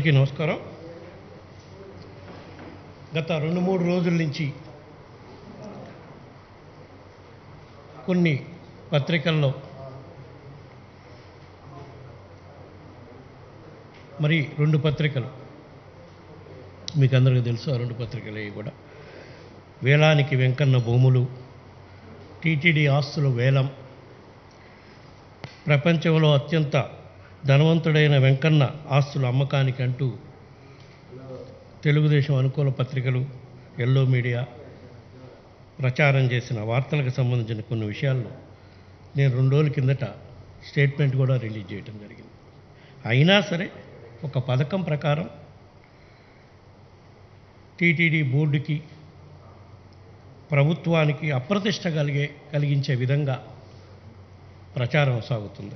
అందరికీ నమస్కారం గత రెండు మూడు రోజుల నుంచి కొన్ని పత్రికల్లో మరి రెండు పత్రికలు మీకు అందరికీ తెలుసు ఆ రెండు పత్రికలు ఇవి కూడా వేలానికి వెంకన్న భూములు టీటీడీ ఆస్తుల వేలం ప్రపంచంలో అత్యంత ధనవంతుడైన వెంకన్న ఆస్తుల అమ్మకానికి అంటూ తెలుగుదేశం అనుకూల పత్రికలు ఎల్లో మీడియా ప్రచారం చేసిన వార్తలకు సంబంధించిన కొన్ని విషయాల్లో నేను రెండు రోజుల కిందట స్టేట్మెంట్ కూడా రిలీజ్ చేయడం జరిగింది అయినా సరే ఒక పథకం ప్రకారం టీటీడీ బోర్డుకి ప్రభుత్వానికి అప్రతిష్ట కలిగే కలిగించే విధంగా ప్రచారం సాగుతుంది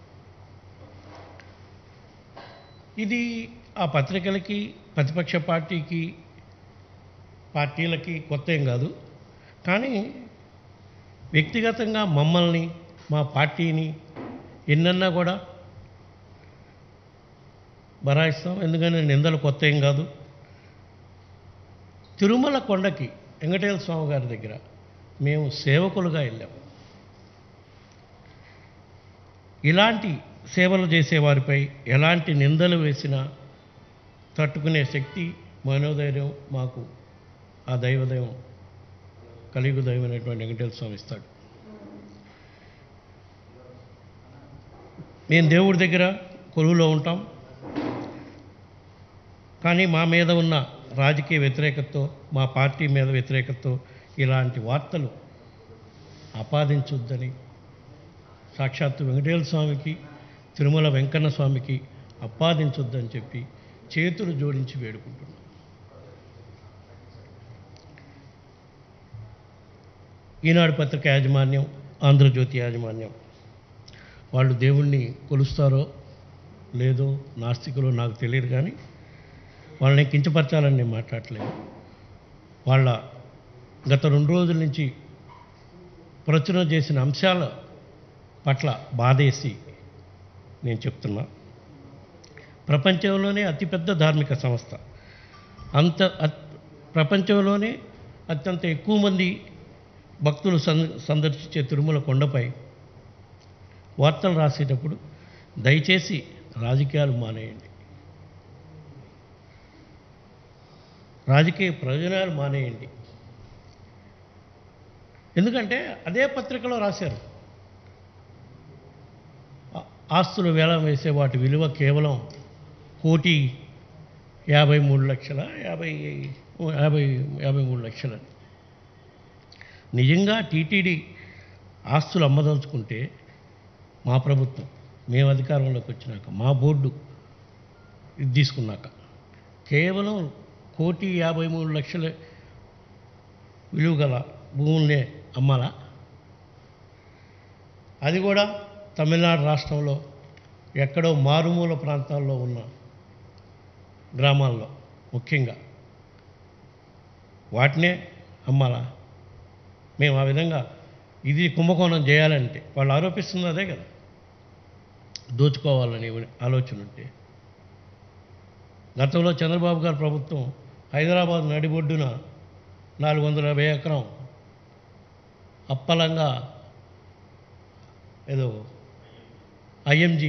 ఇది ఆ పత్రికలకి ప్రతిపక్ష పార్టీకి పార్టీలకి కొత్త ఏం కాదు కానీ వ్యక్తిగతంగా మమ్మల్ని మా పార్టీని ఎన్నన్నా కూడా బరాయిస్తాం ఎందుకంటే నిందలు కొత్త ఏం కాదు తిరుమల కొండకి వెంకటేశ్వర స్వామి గారి దగ్గర మేము సేవకులుగా వెళ్ళాం ఇలాంటి సేవలు చేసేవారిపై ఎలాంటి నిందలు వేసినా తట్టుకునే శక్తి మనోధైర్యం మాకు ఆ దైవదైవం కలియుగ దైవమైనటువంటి వెంకటేశ్వర స్వామి ఇస్తాడు మేము దేవుడి దగ్గర కొలువులో ఉంటాం కానీ మా మీద ఉన్న రాజకీయ వ్యతిరేకతతో మా పార్టీ మీద వ్యతిరేకతతో ఇలాంటి వార్తలు ఆపాదించొద్దని సాక్షాత్తు వెంకటేశ్వర స్వామికి తిరుమల వెంకన్న స్వామికి ఆపాదించొద్దని చెప్పి చేతులు జోడించి వేడుకుంటున్నాం ఈనాడు పత్రిక యాజమాన్యం ఆంధ్రజ్యోతి యాజమాన్యం వాళ్ళు దేవుణ్ణి కొలుస్తారో లేదో నాస్తికులో నాకు తెలియదు కానీ వాళ్ళని కించపరచాలని నేను మాట్లాడలేదు వాళ్ళ గత రెండు రోజుల నుంచి ప్రచురణ చేసిన అంశాల పట్ల బాధేసి నేను చెప్తున్నా ప్రపంచంలోనే అతిపెద్ద ధార్మిక సంస్థ అంత అత్- ప్రపంచంలోనే అత్యంత ఎక్కువ మంది భక్తులు సంద సందర్శించే తిరుమల కొండపై వార్తలు రాసేటప్పుడు దయచేసి రాజకీయాలు మానేయండి రాజకీయ ప్రయోజనాలు మానేయండి ఎందుకంటే అదే పత్రికలో రాశారు ఆ- ఆస్తులు వేలం వేసే వాటి విలువ కేవలం కోటి యాభై మూడు లక్షల యాభై యాభై యాభై మూడు లక్షలని నిజంగా టీటీడీ ఆస్తులు అమ్మదలుచుకుంటే మా ప్రభుత్వం మేము అధికారంలోకి వచ్చినాక మా బోర్డు ఇది తీసుకున్నాక కేవలం కోటి యాభై మూడు లక్షల విలువ గల భూముల్నే అమ్మాలా అది కూడా తమిళనాడు రాష్ట్రంలో ఎక్కడో మారుమూల ప్రాంతాల్లో ఉన్న గ్రామాల్లో ముఖ్యంగా వాటినే అమ్మాలా మేము ఆ విధంగా ఇది కుంభకోణం చేయాలంటే వాళ్ళు ఆరోపిస్తుంది అదే కదా దోచుకోవాలని ఆలోచన ఉంటే గతంలో చంద్రబాబు గారి ప్రభుత్వం హైదరాబాద్ నడిబొడ్డున నాలుగు వందల యాభై ఎకరం అప్పలంగా ఏదో ఐఎంజీ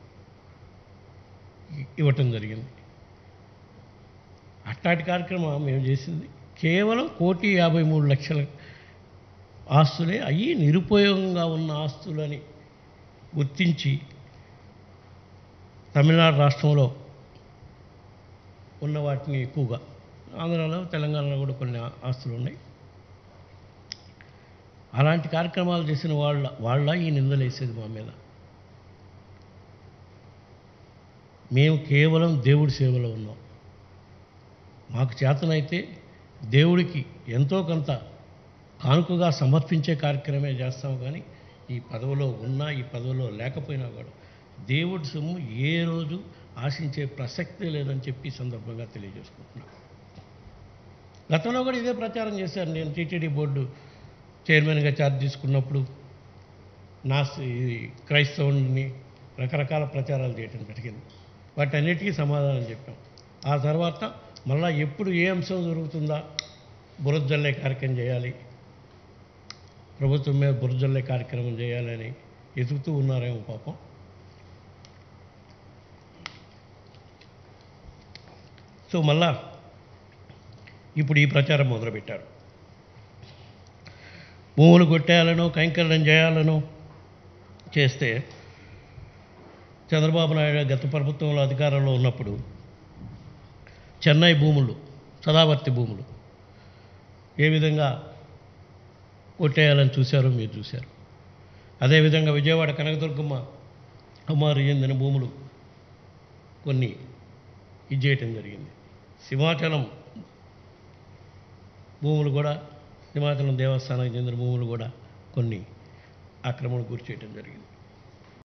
ఇవ్వటం జరిగింది అట్లాంటి కార్యక్రమం మేము చేసింది కేవలం కోటి యాభై మూడు లక్షల ఆస్తులే అయ్యి నిరుపయోగంగా ఉన్న ఆస్తులని గుర్తించి తమిళనాడు రాష్ట్రంలో ఉన్న వాటిని ఎక్కువగా ఆంధ్రాలో తెలంగాణలో కూడా కొన్ని ఆ- ఆస్తులు ఉన్నాయి అలాంటి కార్యక్రమాలు చేసిన వాళ్ళ వాళ్ళ ఈ నిందలు వేసేది మా మీద మేము కేవలం దేవుడి సేవలో ఉన్నాం మాకు చేతనైతే దేవుడికి ఎంతో కొంత కానుకగా సమర్పించే కార్యక్రమే చేస్తాం కానీ ఈ పదవిలో ఉన్నా ఈ పదవిలో లేకపోయినా కూడా దేవుడి సొమ్ము ఏ రోజు ఆశించే ప్రసక్తే లేదని చెప్పి ఈ సందర్భంగా తెలియజేసుకుంటున్నాను గతంలో కూడా ఇదే ప్రచారం చేశాను నేను టీటీడీ బోర్డు చైర్మన్గా ఛార్జ్ తీసుకున్నప్పుడు నా స- ఈ క్రైస్తవుని రకరకాల ప్రచారాలు చేయటం జరిగింది వాటన్నిటికీ సమాధానం చెప్పాం ఆ తర్వాత మళ్ళా ఎప్పుడు ఏ అంశం జరుగుతుందా బురదల్లే కార్యక్రమం చేయాలి ప్రభుత్వం మీద బురదల్లే కార్యక్రమం చేయాలని ఎదుగుతూ ఉన్నారేమో పాపం సో మళ్ళా ఇప్పుడు ఈ ప్రచారం మొదలుపెట్టారు భూములు కొట్టేయాలనో కైంకర్యం చేయాలనో చేస్తే చంద్రబాబు నాయుడు గత ప్రభుత్వంలో అధికారంలో ఉన్నప్పుడు చెన్నై భూములు సదావర్తి భూములు ఏ విధంగా కొట్టేయాలని చూశారో మీరు చూశారు అదేవిధంగా విజయవాడ కనకదుర్గమ్మ అమ్మారు చెందిన భూములు కొన్ని ఇది చేయటం జరిగింది సింహాచలం భూములు కూడా సింహాచలం దేవస్థానానికి చెందిన భూములు కూడా కొన్ని ఆక్రమణ గురి చేయటం జరిగింది